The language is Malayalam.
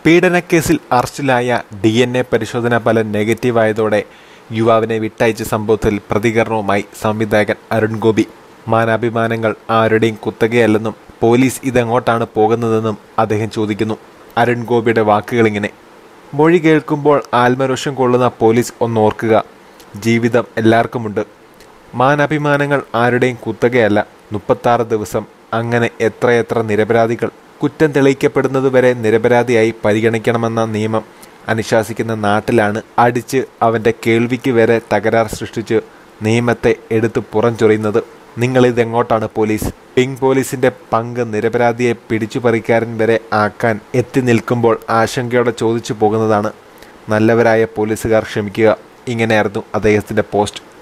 പീഡനക്കേസിൽ അറസ്റ്റിലായ ഡി എൻ എ പരിശോധനാ ഫലം നെഗറ്റീവായതോടെ യുവാവിനെ വിട്ടയച്ച സംഭവത്തിൽ പ്രതികരണവുമായി സംവിധായകൻ അരുൺ ഗോപി മാനാഭിമാനങ്ങൾ ആരുടെയും കുത്തകയല്ലെന്നും പോലീസ് ഇതെങ്ങോട്ടാണ് പോകുന്നതെന്നും അദ്ദേഹം ചോദിക്കുന്നു അരുൺ ഗോപിയുടെ വാക്കുകളിങ്ങനെ മൊഴി കേൾക്കുമ്പോൾ ആത്മരോഷം കൊള്ളുന്ന പോലീസ് ഒന്നോർക്കുക ജീവിതം എല്ലാവർക്കുമുണ്ട് മാനാഭിമാനങ്ങൾ ആരുടെയും കുത്തകയല്ല മുപ്പത്താറ് ദിവസം അങ്ങനെ എത്രയെത്ര നിരപരാധികൾ കുറ്റം തെളിയിക്കപ്പെടുന്നതുവരെ നിരപരാധിയായി പരിഗണിക്കണമെന്ന നിയമം അനുശാസിക്കുന്ന നാട്ടിലാണ് അടിച്ച് അവൻ്റെ കേൾവിക്ക് വരെ തകരാർ സൃഷ്ടിച്ച് നിയമത്തെ എടുത്ത് പുറംചൊറിയുന്നത് നിങ്ങളിതെങ്ങോട്ടാണ് പോലീസ് പിങ്ക് പോലീസിന്റെ പങ്ക് നിരപരാധിയെ പിടിച്ചുപറിക്കാരൻ വരെ ആക്കാൻ എത്തി നിൽക്കുമ്പോൾ ആശങ്കയോടെ ചോദിച്ചു പോകുന്നതാണ് നല്ലവരായ പോലീസുകാർ ക്ഷമിക്കുക ഇങ്ങനെയായിരുന്നു അദ്ദേഹത്തിൻ്റെ പോസ്റ്റ്